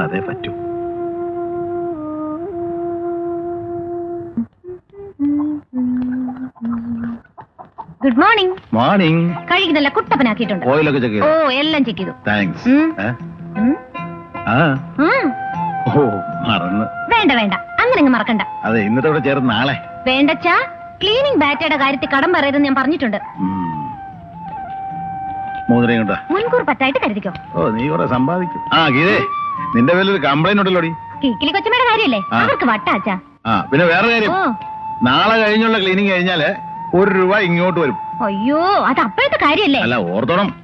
കൊണ്ട് അതേ പറ്റൂ ഗുഡ് മോർണിംഗ് മോർണിംഗ് കഴുകിനല്ല കുട്ടപ്പനാക്കിയിട്ടുണ്ട് ഓയിലൊക്കെ ചെക്ക് ഓ ചെയ്തു എല്ലാം ചെക്ക് ചെയ്തു താങ്ക്സ് ഉം. ഉം. ആ ഉം. ഓ മറന്ന് വേണ്ട വേണ്ട അങ്ങനെ അങ്ങ് മറക്കണ്ട അതെ ഇന്നത്തെ കൂടെ ചേർന്ന് നാളെ വേണ്ടച്ചാ ക്ലീനിങ് ബാറ്റയുടെ കാര്യത്തിൽ കടം പറയരുതെന്ന് ഞാൻ പറഞ്ഞിട്ടുണ്ട് ഉം. മോതിരം കൊണ്ടാ മുൻകൂർ പറ്റായിട്ട് കരുതിക്കോ ഓ നീ കുറെ സമ്പാദിക്കും ആ ഗീതേ നിന്റെ പേരിൽ ഒരു കംപ്ലൈന്റ് ഉണ്ടല്ലോടി കിക്കിലി കൊച്ചമ്മയുടെ കാര്യല്ലേ ആ. അവർക്ക് വട്ടാച്ചാ ആ പിന്നെ വേറെ കാര്യം ഓ നാളെ കഴിഞ്ഞുള്ള ക്ലീനിങ് കഴിഞ്ഞാല് ഒരു രൂപ ഇങ്ങോട്ട് വരും അയ്യോ അത് അപ്പോഴത്തെ കാര്യല്ലേ അല്ല ഓർത്തോണം